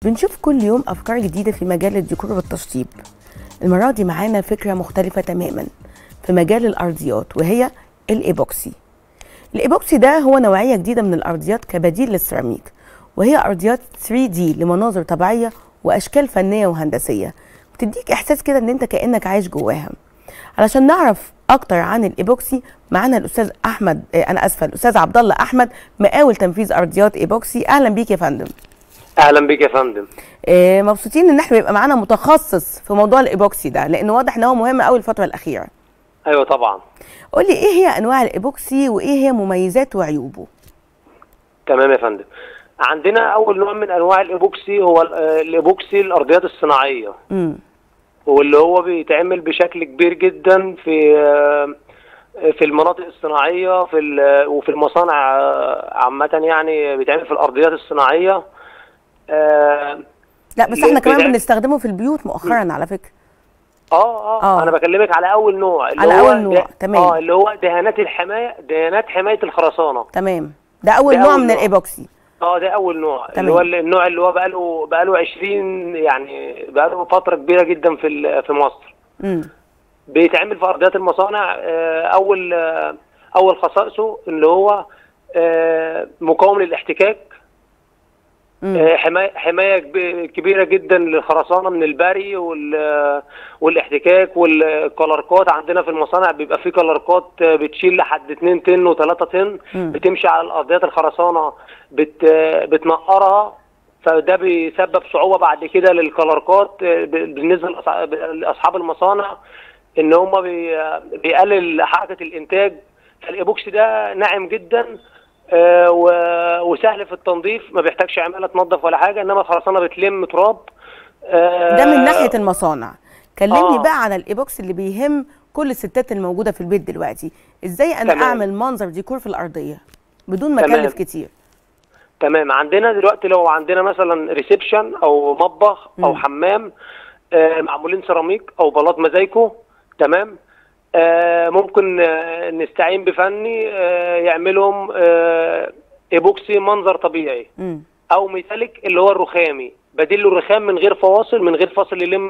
بنشوف كل يوم أفكار جديدة في مجال الديكور والتشطيب المرة دي معانا فكرة مختلفة تماما في مجال الأرضيات وهي الإيبوكسي الإيبوكسي ده هو نوعية جديدة من الأرضيات كبديل للسيراميك وهي أرضيات 3D لمناظر طبيعية وأشكال فنية وهندسية بتديك إحساس كده إن أنت كأنك عايش جواها علشان نعرف اكتر عن الايبوكسي معانا الاستاذ احمد آه، انا اسفه الاستاذ عبد الله احمد مقاول تنفيذ ارضيات ايبوكسي اهلا بيك يا فندم اهلا بك يا فندم آه، مبسوطين ان احنا يبقى معانا متخصص في موضوع الايبوكسي ده لان واضح ان هو مهم قوي الفتره الاخيره ايوه طبعا قول لي ايه هي انواع الايبوكسي وايه هي مميزاته وعيوبه تمام يا فندم عندنا اول نوع من انواع الايبوكسي هو ال- آه، الايبوكسي الارضيات الصناعيه امم واللي هو بيتعمل بشكل كبير جدا في آه، في المناطق الصناعيه في ال- وفي المصانع آه، عامه يعني بيتعمل في الارضيات الصناعيه آه لا بس ليه احنا كمان بنعمل- بنستخدمه في البيوت مؤخرا على فكره اه اه, آه. انا بكلمك على اول نوع اللي على هو أول نوع، ده- تمام. اه اللي هو دهانات الحمايه دهانات حمايه الخرسانه تمام ده اول ده نوع أول من نوع. الايبوكسي اه ده اول نوع تمام. اللي هو النوع اللي هو بقاله بقاله 20 يعني بقاله فتره كبيره جدا في ال- في مصر امم بيتعمل في ارضيات المصانع آه، اول آه، اول خصائصه اللي هو آه، مقاوم للاحتكاك امم آه، حمايه حمايه كب- كبيره جدا للخرسانه من البري وال- والاحتكاك والكلاركات عندنا في المصانع بيبقى في كلاركات آه، بتشيل لحد 2 طن و3 طن مم. بتمشي على الارضيات الخرسانه بت بتنقرها فده بيسبب صعوبه بعد كده للكلاركات آه، ب- بالنسبه لأصع- لاصحاب المصانع ان هم بي- بيقلل حركه الانتاج فالايبوكسي ده ناعم جدا آه، و- وسهل في التنظيف ما بيحتاجش عماله تنظف ولا حاجه انما الخرسانه بتلم تراب آه، ده من ناحيه المصانع كلمني آه. بقى عن الايبوكسي اللي بيهم كل الستات الموجوده في البيت دلوقتي ازاي انا تمام. اعمل منظر ديكور في الارضيه بدون ما تمام. اكلف كتير تمام عندنا دلوقتي لو عندنا مثلا ريسبشن او مطبخ او مم. حمام آه، معمولين سيراميك او بلاط مزايكو تمام آه، ممكن آه، نستعين بفني آه، يعملهم آه، ايبوكسي منظر طبيعي امم او ميتاليك اللي هو الرخامي بديل له الرخام من غير فواصل من غير فاصل يلم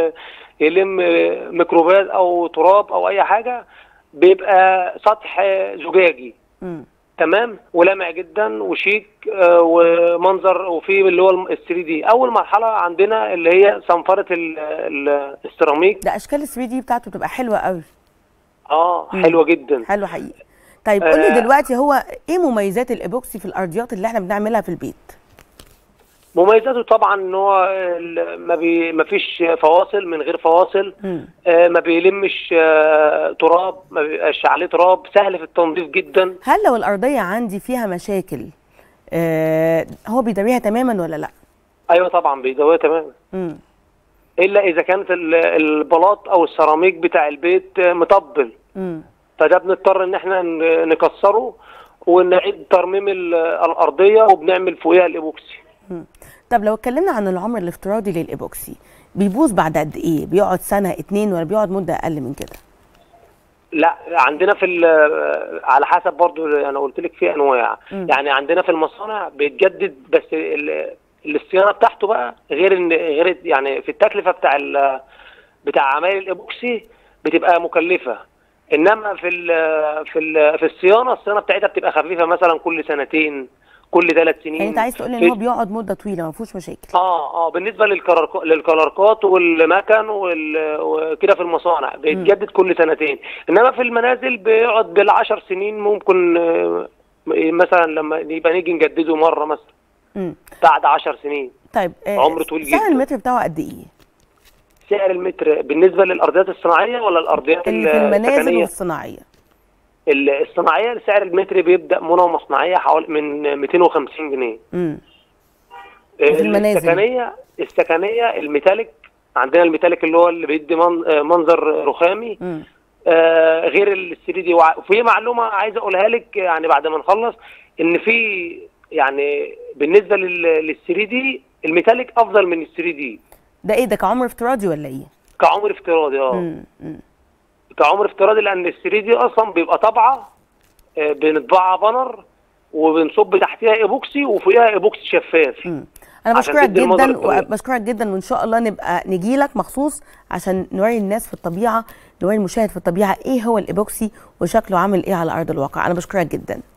يلم ميكروبات او تراب او اي حاجه بيبقى سطح زجاجي امم تمام ولامع جدا وشيك آه، ومنظر وفي اللي هو ال 3 دي اول مرحله عندنا اللي هي صنفره ال- ال- السيراميك ده اشكال ال 3 دي بتاعته بتبقى حلوه قوي اه مم. حلوه جدا حلو حقيقي طيب قول لي آه. دلوقتي هو ايه مميزات الايبوكسي في الارضيات اللي احنا بنعملها في البيت مميزاته طبعا ان هو ال- ما بي ما فيش فواصل من غير فواصل امم آه، ما بيلمش آه، تراب ما بيبقاش عليه تراب سهل في التنظيف جدا هل لو الارضيه عندي فيها مشاكل آه هو بيداريها تماما ولا لا ايوه طبعا بيدويها تماما امم الا اذا كانت ال- البلاط او السيراميك بتاع البيت آه، مطبل امم فده بنضطر ان احنا ن- نكسره ونعيد ترميم ال- الارضيه وبنعمل فوقيها الايبوكسي طب لو اتكلمنا عن العمر الافتراضي للايبوكسي بيبوظ بعد قد ايه بيقعد سنه اتنين ولا بيقعد مده اقل من كده لا عندنا في ال- على حسب برضو انا قلت لك في انواع مم. يعني عندنا في المصانع بيتجدد بس ال- الصيانه بتاعته بقى غير ان غير يعني في التكلفه بتاع ال- بتاع عمايل الايبوكسي بتبقى مكلفه انما في ال في ال في الصيانه الصيانه بتاعتها بتبقى خفيفه مثلا كل سنتين كل ثلاث سنين يعني انت عايز تقول ان في- هو بيقعد مده طويله ما فيهوش مشاكل اه اه بالنسبه للكرارك- للكلاركات والمكن وال- وكده في المصانع بيتجدد كل سنتين انما في المنازل بيقعد بالعشر سنين ممكن آه، مثلا لما يبقى نيجي نجدده مره مثلا امم بعد عشر سنين طيب آه عمر طويل سعر جدا. المتر بتاعه قد ايه سعر المتر بالنسبه للارضيات الصناعيه ولا الارضيات اللي في المنازل السكنيه والصناعيه ال- الصناعيه سعر المتر بيبدا منى ومصنعيه حوالي من 250 جنيه امم وفي المنازل؟ السكنيه السكنيه الميتاليك عندنا الميتاليك اللي هو اللي بيدي من- آه، منظر رخامي امم آه، غير ال 3 دي وفي معلومه عايز اقولها لك يعني بعد ما نخلص ان في يعني بالنسبه لل 3 دي الميتاليك افضل من ال 3 دي ده ايه ده كعمر افتراضي ولا ايه كعمر افتراضي اه امم امم كعمر افتراضي لان ال 3 دي اصلا بيبقى طبعه آه، بنطبعها بانر وبنصب تحتها ايبوكسي وفوقها ايبوكسي شفاف امم انا عشان بشكرك تدي المنظر جدا الطبيعي. وبشكرك جدا وان شاء الله نبقى نجي لك مخصوص عشان نوري الناس في الطبيعه نوري المشاهد في الطبيعه ايه هو الايبوكسي وشكله عامل ايه على ارض الواقع انا بشكرك جدا